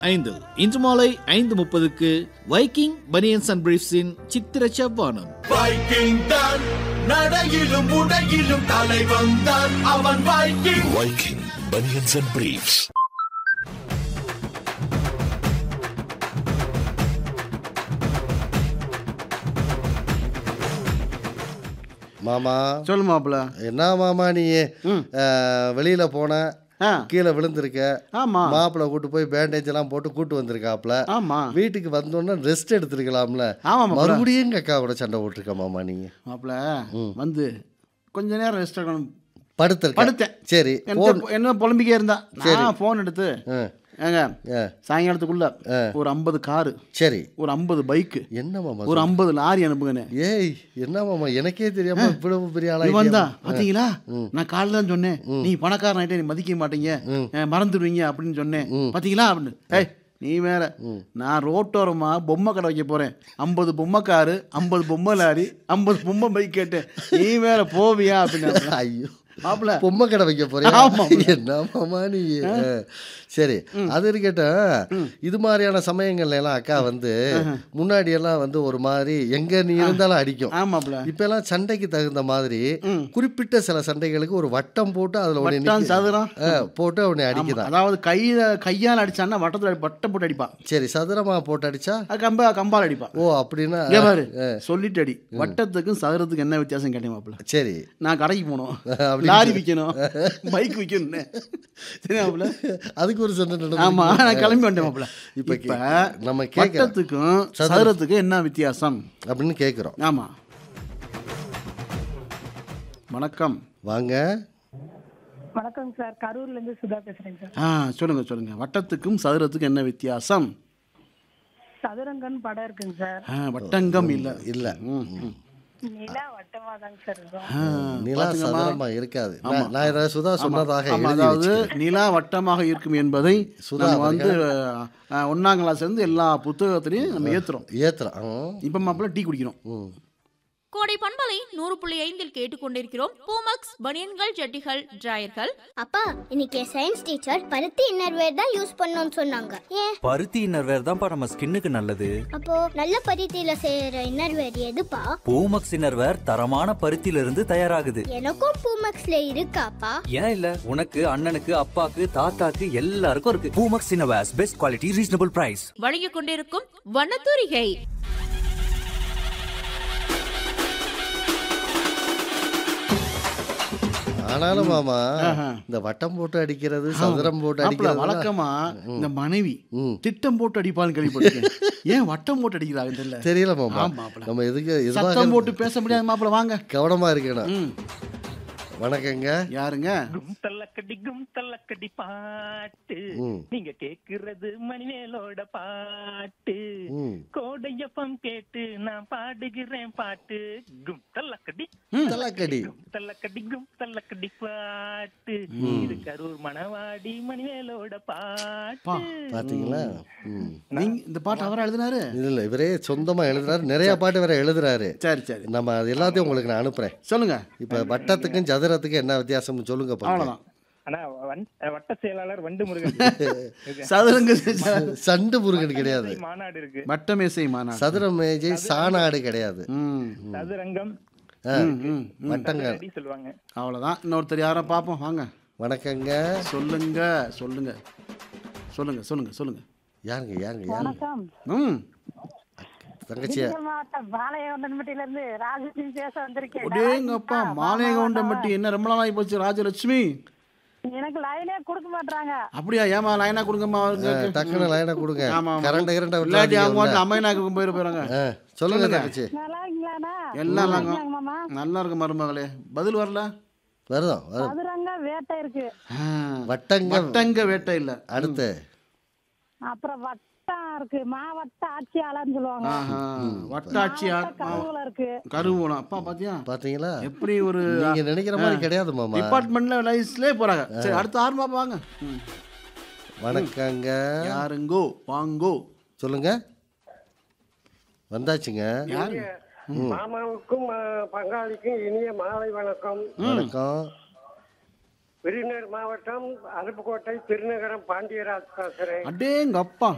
ஐந்து இன்று மாலை ஐந்து முப்பதுக்கு வைக்கிங் பனியன்ஸ் அண்ட் பிரீஃப்ஸின் சித்திர செவ்வானம் வைக்கிங் தான் நடையிலும் உடையிலும் தலைவன் தான் அவன் Viking Viking Bunions and Briefs. மாமா சொல்லு மாப்பிள்ள என்ன மாமா நீ அஹ், வெளியில போன ஆ கீழே விழுந்திருக்க ஆமா மாப்பிள்ளை கூட்டு போய் பேண்டேஜ் எல்லாம் போட்டு கூட்டு வந்திருக்காப்ல ஆமா வீட்டுக்கு வந்தோடனே ரெஸ்ட் எடுத்துருக்கலாம்ல ஆமா மாப்பிள்ள மறுபடியும் எங்க அக்கா கூட சண்டை போட்டிருக்க மாமா நீங்க மாப்பிள்ள வந்து கொஞ்ச நேரம் ரெஸ்ட் எடுக்கணும் படுத்திருக்க படுத்தேன் சரி என்கிட்ட போன் பொ- என்ன புலம்பிக்கே இருந்தா நான் ஃபோன் எடுத்து ஏங்க ஆ. சாயங்காலத்துக்குள்ள ஒரு ஐம்பது காரு சரி ஒரு ஐம்பது பைக்கு என்ன மாமா ஒரு ஐம்பது லாரி அனுப்புங்கண்ணே ஏய் என்ன மாமா எனக்கே தெரியாம இவ்வளவு பெரிய ஆளா நீ வந்தா பாத்தீங்களா நான் காலைல தான் சொன்னேன் நீ பணக்காரன் ஆயிட்டே நீ மதிக்க மாட்டீங்க அஹ், மறந்துடுவீங்க அப்படின்னு சொன்னேன் பாத்தீங்களா அப்படின்னு ஏய் நீ வேற நான் ரோட்டோரமா பொம்மை கடை வைக்க போறேன் ஐம்பது பொம்மை காரு ஐம்பது பொம்மை லாரி ஐம்பது பொம்மை பைக் கேட்டேன் நீ வேற போவியா அப்படின்னு ஐயோ மாப்பிள்ள பொம்மை கடை வைக்க போறியா ஆமா. என்ன மாமா நீ அஹ், சரி அது இருக்கட்டும் இது மாதிரியான சமயங்கள்ல எல்லாம் அக்கா வந்து முன்னாடி எல்லாம் வந்து ஒரு மாதிரி எங்க நீ இருந்தாலும் அடிக்கும் ஆமாப்ல இப்ப எல்லாம் சண்டைக்கு தகுந்த மாதிரி குறிப்பிட்ட சில சண்டைகளுக்கு ஒரு வட்டம் போட்டு அதுல உன்னை வட்டம் நிக்க- சதுரம் அஹ், போட்டு அவனை ஆமா. அடிக்குதான் அதாவது கையில கையால் அடிச்சான்னா வட்டத்துல அடி- வட்டம் போட்டு அடிப்பான் சரி சதுரமா போட்டு அடிச்சா அது கம்ப கம்பால் அடிப்பான் ஓ அப்படின்னா இங்க பாரு சொல்லிட்டு அடி வட்டத்துக்கும் சதுரத்துக்கும் என்ன வித்தியாசம் கேட்டேன் மாப்பிள்ள சரி நான் கடைக்கு போகணும் அப்படின்னு லாரி விற்கணும் பைக் விற்கணும் சரி மாப்பிள்ள அதுக்கு ஒரு சண்டை நடந்து ஆமா நான் கிளம்பி வந்துட்டேன் மாப்பிள்ள இப்ப இப்ப கே- நம்ம கேட்கிறோம். வட்டத்துக்கும் சதுரத்துக்கும் என்ன வித்தியாசம் அப்படின்னு கேக்குறோம் ஆமா வணக்கம் வாங்க வணக்கம் சார் கரூர்ல இருந்து சுதா பேசுறேங்க சார் ஆ சொல்லுங்க சொல்லுங்க வட்டத்துக்கும் சதுரத்துக்கும் என்ன வித்தியாசம் சதுரங்கன் படம் இருக்குங்க சார் ஆ, வட்டங்கம் இல்ல இல்ல ம், ம். நிலா வட்டமா தாங்க சார் இருக்கும் ஆ, நிலா பாத்தீங்கம்மா? சதுரமா இருக்காது நான் நான் இதை சுதா சொன்னதாக ஆமா, எழுதி அதாவது வச்சுக்கிறேன். நிலா வட்டமாக இருக்கும் என்பதை சுதா நம்ம வந்து அஹ், ஒண்ணாம் கிளாஸ் இருந்து எல்லா புத்தகத்திலையும் நம்ம ஏத்துறோம் ஏத்துறோம் ஆ. இப்ப மாப்பிள்ள டீ குடிக்கிறோம் ம். கோடை பண்பலை நூறு புள்ளி ஐந்தில் கேட்டுக்கொண்டிருக்கிறோம் பூமக்ஸ் பனியன்கள் ஜட்டிகள் டிராயர்கள் அப்பா இன்னைக்கு சயின்ஸ் டீச்சர் பருத்தி இன்னர்வேர் தான் யூஸ் பண்ணணும்னு சொன்னாங்க ஏன் பருத்தி இன்னர்வேர் தான்ப்பா நம்ம ஸ்கின்னுக்கு நல்லது அப்போ நல்ல பருத்தியில செய்யற இன்னர்வேர் எதுப்பா பூமக்ஸ் இன்னர்வேர் தரமான பருத்தியில இருந்து தயாராகுது எனக்கும் பூமக்ஸ்ல இருக்காப்பா ஏன் இல்ல உனக்கு அண்ணனுக்கு அப்பாக்கு தாத்தாக்கு எல்லாருக்கும் இருக்கு Poomex innerwears best quality reasonable price வழங்கிக் கொண்டிருக்கும் வண்ணத்தூரிகை ஆனாலும் மாமா இந்த வட்டம் போட்டு அடிக்கிறது சதுரம் போட்டு மாப்பிள்ள அடிக்கிறது வழக்கமா இந்த மனைவி ம். திட்டம் போட்டு அடிப்பான்னு கேள்விப்பட்டிருக்கேன் ஏன் வட்டம் போட்டு அடிக்கிறாங்க தெரியல தெரியல மாமா ஆமா, மாப்பிள்ள. நம்ம எதுக்கு சத்தம் எதுவாக போட்டு பேச முடியாது மாப்பிள்ள வாங்க கவனமா இருக்கணும் ம். வணக்கங்க யாருங்க கும் தள்ளக்கடி கும் தள்ளக்கடி பாட்டு ம். நீங்க கேக்குறது மணிமேலோட பாட்டு ம். கோடையப்பம் கேட்டு நான் பாடுகிறேன் பாட்டு கும் தள்ளக்கடி தலக்கடி கும் தள்ளக்கடி கும் தள்ளக்கடி பாட்டு இது கரூர் மணவாடி மணிமேலோட பாட்டு பாத்தீங்களா ம். நீங்க இந்த பாட்டு அவரா எழுதினாரு இல்ல இவரே சொந்தமா எழுதுறாரு நிறைய பாட்டு வேற எழுதுறாரு சரி சரி நம்ம அது எல்லாத்தையும் உங்களுக்கு நான் அனுப்புறேன் சொல்லுங்க இப்ப வட்டத்துக்கும் சதுரத்துக்கும் என்ன வித்தியாசம்னு சொல்லுங்க பாப்போம். அவ்வளவுதான் ஆனா வன்- வட்ட செயலாளர் வண்டு முருகன் சதுரங்க சண்டு முருகன் கிடையாது மாநாடு இருக்கு வட்டமேசை மாநாடு சதுர மேஜை சாணாடு கிடையாது ம் சதுரங்கம் ஆ, ம், ம், ம். வட்டங்க அடி சொல்லுவாங்க அவ்வளவுதான் இன்னொருத்தர் யாரை பார்ப்போம் வாங்க வணக்கங்க சொல்லுங்க சொல்லுங்க சொல்லுங்க சொல்லுங்க சொல்லுங்க யாருங்க யாருங்க யாருங்க வணக்கம் ம் தங்கச்சியா திண்டுக்கல் மாவட்டம் பாளையவண்டன்பட்டியில இருந்து ராஜலட்சுமி பேச வந்திருக்கேன் அடேங்கப்பா மாலையகவுண்டம்பட்டி என்ன ரொம்ப நாள் ஆகி போச்சு ராஜலட்சுமி எனக்கு லைனே கொடுக்க மாட்டாங்க அப்படியா ஏமா லைனா கொடுங்கம்மா அவருக்கு. டக்குனு லைனை கொடுங்க ஆமா, ஆமா. கரண்ட் கரண்ட் இல்லாட்டி அவங்க வந்து அம்மையனாக்கு போயிட போறாங்க சொல்லுங்க சொல்லுங்க. தங்கச்சி நல்லா இருக்கீங்களாண்ணா எல்லாம் நல்லா நாங்க- இருக்கீங்களா மாமா நல்லா இருக்கு மருமகளே பதில் வரல வருதோம் வரும் சதுரங்க வேட்டை இருக்கு ஆ, வட்டங்க வட்டங்க வேட்டை இல்ல அடுத்து அப்புறம் வட்டம் இருக்கு மாவட்ட ஆட்சியாளர்னு சொல்லுவாங்க ஆஹா, வட்டாட்சியார் மாவட்ட கருவூல இருக்கு கருவூலம் அப்பா பாத்தியா பாத்தீங்களா எப்படி ஒரு நீங்க நினைக்கிற மாதிரி கிடையாது மாமா டிபார்ட்மெண்ட்ல லைஸ்லயே போறாங்க சரி அடுத்த ஆறு மாப்பா வாங்க ம். வணக்கங்க யாருங்கோ வாங்கோ சொல்லுங்க வந்தாச்சுங்க யாரு மாமாவுக்கும் அஹ், பங்காளிக்கும் இனிய மாலை வணக்கம் வணக்கம் விருதுநகர் மாவட்டம் அருப்புக்கோட்டை திருநகரம் பாண்டியராஜ் பேசுறேன் அடேங்கப்பா